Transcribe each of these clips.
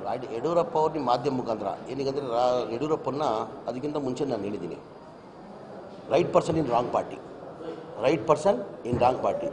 rod- Yediyurappa ಅವ್ರು ನಿಮ್ಮ ಮಾಧ್ಯಮ ಮುಖಾಂತರ ಏನೀಗಂದರೆ ರಾ ಯಡಿಯೂರಪ್ಪನ ಅದಕ್ಕಿಂತ ಮುಂಚೆ ನಾನು ಹೇಳಿದ್ದೀನಿ right person in wrong party right person in wrong party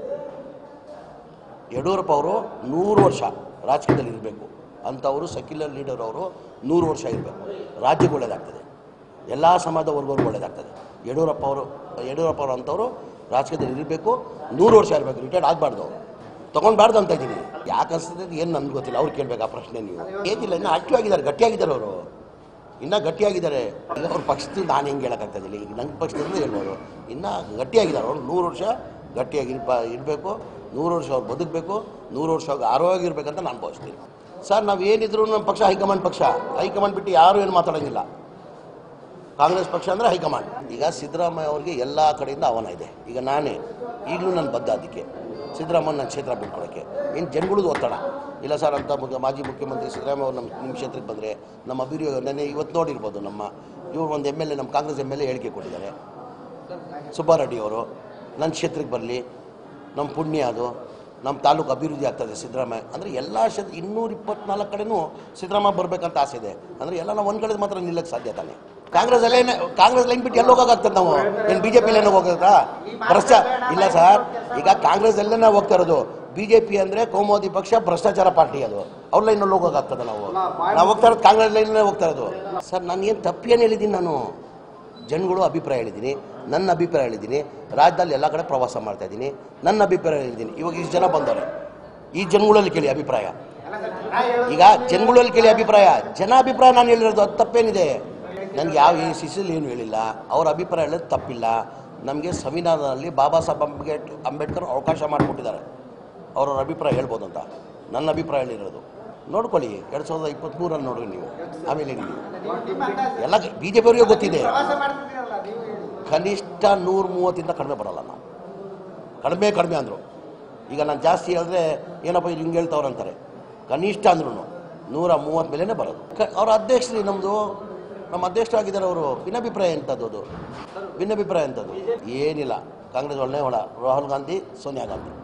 Yediyurappa ಅವರು ನೂರು ವರ್ಷ ರಾಜಕೀಯದಲ್ಲಿ ಇರಬೇಕು ಅಂಥವರು ಸೆಕ್ಯುಲರ್ ಲೀಡರ್ ಅವರು ನೂರು ವರ್ಷ ಇರಬೇಕು ರಾಜ್ಯಕ್ಕೆ ಒಳ್ಳೆಯದಾಗ್ತದೆ ಎಲ್ಲ ಸಮಾಜದ ವರ್ಗವ್ರಿಗೆ ಒಳ್ಳೆಯದಾಗ್ತದೆ ಯಡಿಯೂರಪ್ಪ ಅವರು ಯಡಿಯೂರಪ್ಪ ಅವರು ಅಂಥವರು ರಾಜಕೀಯದಲ್ಲಿ ಇರಬೇಕು ನೂರು ವರ್ಷ ಇರಬೇಕು ರಿಟೈರ್ಡ್ ಆಗಬಾರ್ದು ಅವರು ತೊಗೊಂಡ್ಬಾರ್ದು ಅಂತ ಇದ್ದೀನಿ ಯಾಕೆ ಅನಿಸ್ತದೆ ಏನು ನನಗೆ ಗೊತ್ತಿಲ್ಲ ಅವ್ರು ಕೇಳಬೇಕು ಆ ಪ್ರಶ್ನೆ ನೀವು ಏನಿಲ್ಲ ಇನ್ನೂ ಆಕ್ಟಿವ್ ಆಗಿದ್ದಾರೆ ಗಟ್ಟಿಯಾಗಿದ್ದಾರೆ ಅವರು ಇನ್ನೂ ಗಟ್ಟಿಯಾಗಿದ್ದಾರೆ ಈಗ ಅವ್ರ ಪಕ್ಷದಲ್ಲಿ ನಾನು ಹೆಂಗೆ ಹೇಳೋಕ್ಕಾಗ್ತದಿಲ್ಲ ಈಗ ನನ್ನ ಪಕ್ಷದಿಂದ ಹೇಳ್ಬೋದು ಇನ್ನೂ ಗಟ್ಟಿಯಾಗಿದ್ದಾರೆ ಅವರು ನೂರು ವರ್ಷ ಗಟ್ಟಿಯಾಗಿ ಇರ್ಪ ಇರಬೇಕು ನೂರು ವರ್ಷ ಅವ್ರು ಬದುಕಬೇಕು ನೂರು ವರ್ಷ ಅವ್ರಿಗೆ ಆರೋಗ್ಯ ಇರಬೇಕಂತ ನಾನು ಭಾವಿಸ್ತೀನಿ ಸರ್ ನಾವು ಏನಿದ್ರು ನಮ್ಮ ಪಕ್ಷ ಹೈಕಮಾಂಡ್ ಪಕ್ಷ ಹೈಕಮಾಂಡ್ ಬಿಟ್ಟು ಯಾರೂ ಏನು ಮಾತಾಡೋಂಗಿಲ್ಲ ಕಾಂಗ್ರೆಸ್ ಪಕ್ಷ ಅಂದರೆ ಹೈಕಮಾಂಡ್ ಈಗ ಸಿದ್ದರಾಮಯ್ಯ ಅವ್ರಿಗೆ ಎಲ್ಲ ಕಡೆಯಿಂದ ಆಹ್ವಾನ ಇದೆ ಈಗ ನಾನೇ ಈಗಲೂ ನಾನು ಬದ್ಧ ಅದಕ್ಕೆ ಸಿದ್ದರಾಮಯ್ಯ ನನ್ನ ಕ್ಷೇತ್ರ ಬಿಟ್ಕೊಡೋಕ್ಕೆ ಇನ್ನು ಜನಗಳದ್ದು ಒತ್ತಡ ಇಲ್ಲ ಸರ್ ಅಂತ ಮುಖ್ಯ ಮಾಜಿ ಮುಖ್ಯಮಂತ್ರಿ ಸಿದ್ದರಾಮಯ್ಯ ಅವ್ರು ನಮ್ಮ ನಿಮ್ಮ ಕ್ಷೇತ್ರಕ್ಕೆ ಬಂದರೆ ನಮ್ಮ ಅಭಿವೃದ್ಧಿ ನೆನ್ನೆ ಇವತ್ತು ನೋಡಿರ್ಬೋದು ನಮ್ಮ ಇವ್ರು ಒಂದು ಎಮ್ ಎಲ್ ಎ ನಮ್ಮ ಕಾಂಗ್ರೆಸ್ ಎಮ್ ಎಲ್ ಎ ಹೇಳಿಕೆ ಕೊಟ್ಟಿದ್ದಾರೆ ಸುಬ್ಬಾರೆಡ್ಡಿ ಅವರು ನನ್ನ ಕ್ಷೇತ್ರಕ್ಕೆ ಬರಲಿ ನಮ್ಮ ಪುಣ್ಯ ಅದು ನಮ್ಮ ತಾಲೂಕು ಅಭಿವೃದ್ಧಿ ಆಗ್ತದೆ ಸಿದ್ದರಾಮಯ್ಯ ಅಂದರೆ ಎಲ್ಲ ಕ್ಷೇತ್ರ ಇನ್ನೂರ ಇಪ್ಪತ್ನಾಲ್ಕು ಕಡೆನೂ ಸಿದ್ದರಾಮಯ್ಯ ಬರಬೇಕಂತ ಆಸೆ ಇದೆ ಅಂದರೆ ಎಲ್ಲ ನಾವು ಒಂದು ಕಡೆ ಮಾತ್ರ ನಿಲ್ಲಕ್ಕೆ ಸಾಧ್ಯ ತಾನೆ ಕಾಂಗ್ರೆಸ್ ಅಲ್ಲೇ ಕಾಂಗ್ರೆಸ್ ಲೈನ್ ಬಿಟ್ಟು ಎಲ್ಲಿ ಹೋಗೋಕ್ಕಾಗ್ತದೆ ನಾವು ಏನು ಬಿ ಜೆ ಪಿ ಏನೋ ಹೋಗೋದಾ ಭ್ರಷ್ಟ ಇಲ್ಲ ಸರ್ ಈಗ ಕಾಂಗ್ರೆಸ್ ಎಲ್ಲೇ ನಾವು ಹೋಗ್ತಾ ಇರೋದು ಬಿ ಜೆ ಪಿ ಅಂದರೆ ಕೋಮೋದಿ ಪಕ್ಷ ಭ್ರಷ್ಟಾಚಾರ ಪಾರ್ಟಿ ಅದು ಅವ್ರ ಲೈನಲ್ಲಿ ಹೋಗೋಕ್ಕಾಗ್ತದೆ ನಾವು ನಾವು ಹೋಗ್ತಾ ಇರೋದು ಕಾಂಗ್ರೆಸ್ ಲೈನಲ್ಲೇ ಹೋಗ್ತಾ ಇರೋದು ಸರ್ ನಾನು ಏನು ತಪ್ಪೇನು ಹೇಳಿದ್ದೀನಿ ನಾನು ಜನಗಳು ಅಭಿಪ್ರಾಯ ಹೇಳಿದ್ದೀನಿ ನನ್ನ ಅಭಿಪ್ರಾಯ ಹೇಳಿದ್ದೀನಿ ರಾಜ್ಯದಲ್ಲಿ ಎಲ್ಲ ಕಡೆ ಪ್ರವಾಸ ಮಾಡ್ತಾ ಇದ್ದೀನಿ ನನ್ನ ಅಭಿಪ್ರಾಯ ಹೇಳಿದ್ದೀನಿ ಇವಾಗ ಇಷ್ಟು ಜನ ಬಂದವರು ಈ ಜನಗಳಲ್ಲಿ ಕೇಳಿ ಅಭಿಪ್ರಾಯ ಈಗ ಜನಗಳಲ್ಲಿ ಕೇಳಿ ಅಭಿಪ್ರಾಯ ಜನ ಅಭಿಪ್ರಾಯ ನಾನು ಹೇಳಿರೋದು ಅದು ತಪ್ಪೇನಿದೆ ನನಗೆ ಯಾವ ಈ ಸಿಸಿಲ್ ಏನು ಹೇಳಿಲ್ಲ ಅವ್ರ ಅಭಿಪ್ರಾಯ ಹೇಳೋದು ತಪ್ಪಿಲ್ಲ ನಮಗೆ ಸಂವಿಧಾನದಲ್ಲಿ ಬಾಬಾ ಸಾಹೇಬ್ ಅಂಬೇಡ್ ಅಂಬೇಡ್ಕರ್ ಅವಕಾಶ ಮಾಡಿಕೊಟ್ಟಿದ್ದಾರೆ ಅವ್ರವ್ರ ಅಭಿಪ್ರಾಯ ಹೇಳ್ಬೋದು ಅಂತ ನನ್ನ ಅಭಿಪ್ರಾಯ ಹೇಳಿರೋದು ನೋಡ್ಕೊಳ್ಳಿ ಎರಡು ಸಾವಿರದ ಇಪ್ಪತ್ತ್ಮೂರಲ್ಲಿ ನೋಡ್ರಿ ನೀವು ಆಮೇಲೆ ಹೇಳಿ ಎಲ್ಲ ಬಿ ಜೆ ಪಿಯವರಿಗೆ ಗೊತ್ತಿದೆ ಕನಿಷ್ಠ ನೂರ ಮೂವತ್ತಿಂದ ಕಡಿಮೆ ಬರಲ್ಲ ನಾವು ಕಡಿಮೆ ಕಡಿಮೆ ಅಂದರು ಈಗ ನಾನು ಜಾಸ್ತಿ ಹೇಳಿದ್ರೆ ಏನಪ್ಪ ಇದು ಹಿಂಗೆ ಹೇಳ್ತವ್ರು ಅಂತಾರೆ ಕನಿಷ್ಠ ಅಂದ್ರೂ ನೂರ ಮೂವತ್ತು ಮೇಲೇ ಬರೋದು ಕ ಅವ್ರ ಅಧ್ಯಕ್ಷರು ನಮ್ಮದು ನಮ್ಮ ಅಧ್ಯಕ್ಷರಾಗಿದ್ದಾರೆ ಅವರು ಭಿನ್ನಾಭಿಪ್ರಾಯ ಎಂಥದ್ದು ಅದು ಭಿನ್ನಾಭಿಪ್ರಾಯ ಎಂಥದ್ದು ಏನಿಲ್ಲ ಕಾಂಗ್ರೆಸ್ ಒಳ್ಳೆ ಹೊಳ ರಾಹುಲ್ ಗಾಂಧಿ ಸೋನಿಯಾ ಗಾಂಧಿ